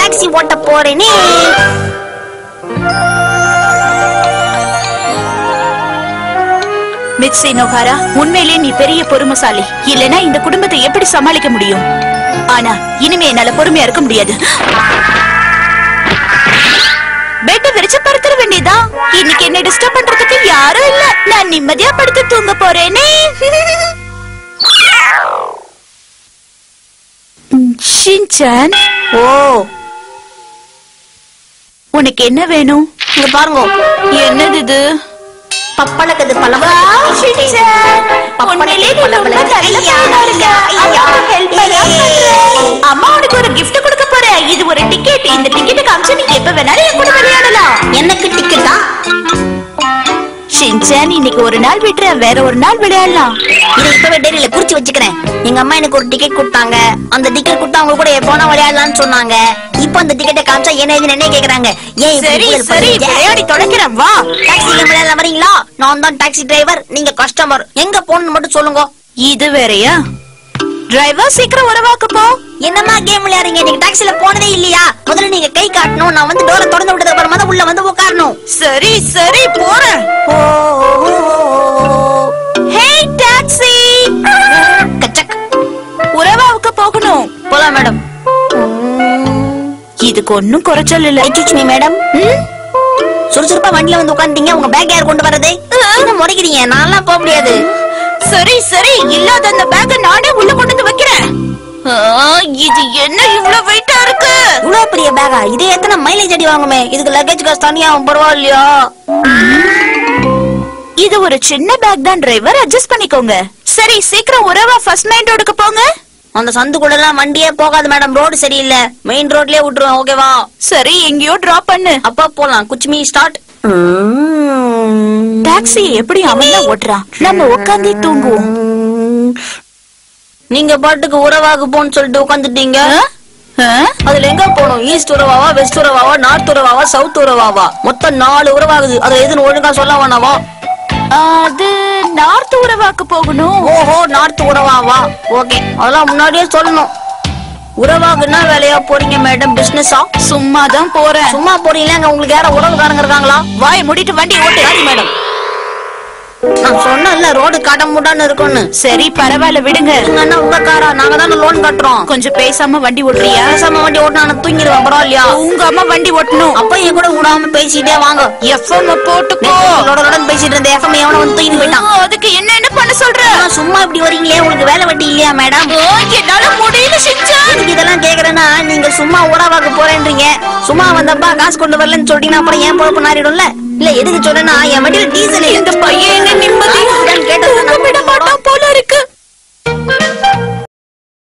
Taxi ஓட்ட போறேனே மிட்சி நோகாரா உண்மையிலே நீ பெரிய பொறுமைசாலி இல்லனா இந்த குடும்பத்தை எப்படி சமாளிக்க முடியும் ஆனா இனிமே என்னால பொறுமையா இருக்க முடியாது பெட்ட விரிச்சு படுத்துற வேண்டியதான் இன்னைக்கு என்ன டிஸ்டர்ப் பண்றதுக்கு யாரும் இல்ல நான் நிம்மதியா படுத்து தூங்க போறேனே ஷின்சான் ஓ உனக்கு என்ன வேணும் இங்க பாருங்க என்னது இது பப்பளக்கது பழம் உண்மையிலே நீ ரொம்ப நல்ல பொண்ணா இருக்க. அம்மாவுக்கு help பண்ணா பண்ற. அம்மா உனக்கு ஒரு gift கொடுக்க போறேன் இது ஒரு டிக்கெட் இந்த டிக்கெட் காமிச்சு நீ எப்ப வேணாலும் என் கூட விளையாடலாம் எனக்கு டிக்கெட்டா ஷின்சான் இன்னைக்கு ஒரு நாள் விட்டுற வேற ஒரு நாள் விளையாடலாம் இதை இப்பவே டைரியில குறிச்சு வச்சுக்கிறேன் எங்க அம்மா எனக்கு ஒரு டிக்கெட் கொடுத்தாங்க அந்த டிக்கெட் கொடுத்தா அவங்க கூட எப்போனா விளையாடலாம்னு சொன்னாங்க இப்போ அந்த டிக்கெட்டை காமிச்சா என்ன ஏதுன்னு என்ன கேக்குறாங்க ஏன் இப்படி சரி புயல் சரி பண்றீங்க? விளையாடி தொலைக்கிறேன் வா டாக்ஸில விளையாட வரீங்களா நான் தான் டாக்ஸி டிரைவர் நீங்க கஸ்டமர் எங்க போகணும்னு மட்டும் சொல்லுங்க இது வேறயா டிரைவர் சீக்கிரம் உறவாக்கு போ என்னம்மா கேம் விளையாடுறீங்க நீங்க டாக்ஸில போனதே இல்லையா முதல்ல நீங்க கை காட்டணும் நான் வந்து டோரை திறந்து விட்டதுக்கு அப்புறமா தான் உள்ள வந்து உட்காரணும் சரி சரி போறேன் ஹே டாக்ஸி கச்சக் உறவாவுக்கு போகணும் போலாம் மேடம் இதுக்கு ஒன்னும் குறைச்சல் இல்ல எக்ஸ்கியூஸ் மீ மேடம் சுறுசுறுப்பா வண்டியில வந்து உட்காந்துட்டீங்க உங்க பேக் யார் கொண்டு வரது என்ன முறைக்கிறீங்க நான்லாம் போக முடியாது சரி சரி இல்லாத அந்த பேக்க நானே உள்ள கொண்டு வந்து வைக்கிறேன் ஆ, இது என்ன இவ்வளவு வெயிட்டா இருக்கு இவ்வளவு பெரிய பேகா இதே எத்தனை மைலேஜ் அடி வாங்குமே இதுக்கு லக்கேஜ் காசு தனியா பரவாயில்லையா இது ஒரு சின்ன பேக் தான் டிரைவர் அட்ஜஸ்ட் பண்ணிக்கோங்க சரி சீக்கிரம் உறவா ஃபர்ஸ்ட் மைண்ட் ரோடுக்கு போங்க அந்த சந்துக்குள்ள எல்லாம் வண்டியே போகாது மேடம் ரோடு சரியில்லை மெயின் ரோட்லயே விட்டுருவேன் ஓகேவா சரி எங்கேயோ டிராப் பண்ணு அப்பா போலாம் குச்மி ஸ்டார்ட் டாக்ஸி எப்படி அவன் தான் ஓட்டுறான் நம்ம உட்காந்தே தூங்குவோம் நீங்க பாட்டுக்கு உறவாகு போன்னு சொல்லிட்டு உட்காந்துட்டீங்க ஆ? ஆ? அதுல எங்க போகணும் ஈஸ்ட் உறவாவா வெஸ்ட் உறவாவா நார்த் உறவாவா சவுத் உறவாவா மொத்தம் நாலு உறவாகுது அதுல எதுன்னு ஒழுங்கா சொல்ல வேணாவா அது நார்த் உறவாக்கு போகணும் ஓஹோ நார்த் உறவாவா ஓகே அதெல்லாம் முன்னாடியே சொல்லணும் உறவாகுன்னா வேலையா போறீங்க மேடம் பிசினஸா சும்மா தான் போறேன் சும்மா போறீங்களா அங்க உங்களுக்கு யாரும் உறவுக்காரங்க இருக்காங்களா வாய் மூடிட்டு வண்டி ஓட்டு சரி மேடம் நான் சொன்னேன்ல ரோடு கடமுடான்னு இருக்கும்னு சரி பரவாயில்ல விடுங்க நீங்க என்ன உங்க காரா நாங்க தானே லோன் கட்டுறோம் கொஞ்சம் பேசாம வண்டி ஓட்டுறியா பேசாம வண்டி ஓட்டினா நான் தூங்கிடுவேன் பரவாயில்லையா உங்க அம்மா வண்டி ஓட்டணும் அப்ப என் கூட விடாம பேசிட்டே வாங்க எஃப்எம் போட்டுக்கோ லோட லோட பேசிட்டு இருந்த எஃப்எம் எவன வந்து தூக்கிட்டு போயிட்டான் ஆ, அதுக்கு என்ன என்ன பண்ண சொல்ற ஆனா, சும்மா இப்படி வரீங்களே உங்களுக்கு வேலை வெட்டி இல்லையா மேடம் ஆ, என்னால முடியல சிச்சான் எனக்கு இதெல்லாம் கேக்குறேன்னா நீங்க சும்மா உறவாக்க போறேன்றீங்க சும்மா வந்தப்பா காசு கொண்டு வரலன்னு சொல்லிட்டீங்கன்னா அப்புறம் ஏன் பொழப்பு நாரிடும்ல இல்ல எதுக்கு சொல்றேன்னா என் வண்டியில டீசல் இந்த பையன் என்ன நிம்மதி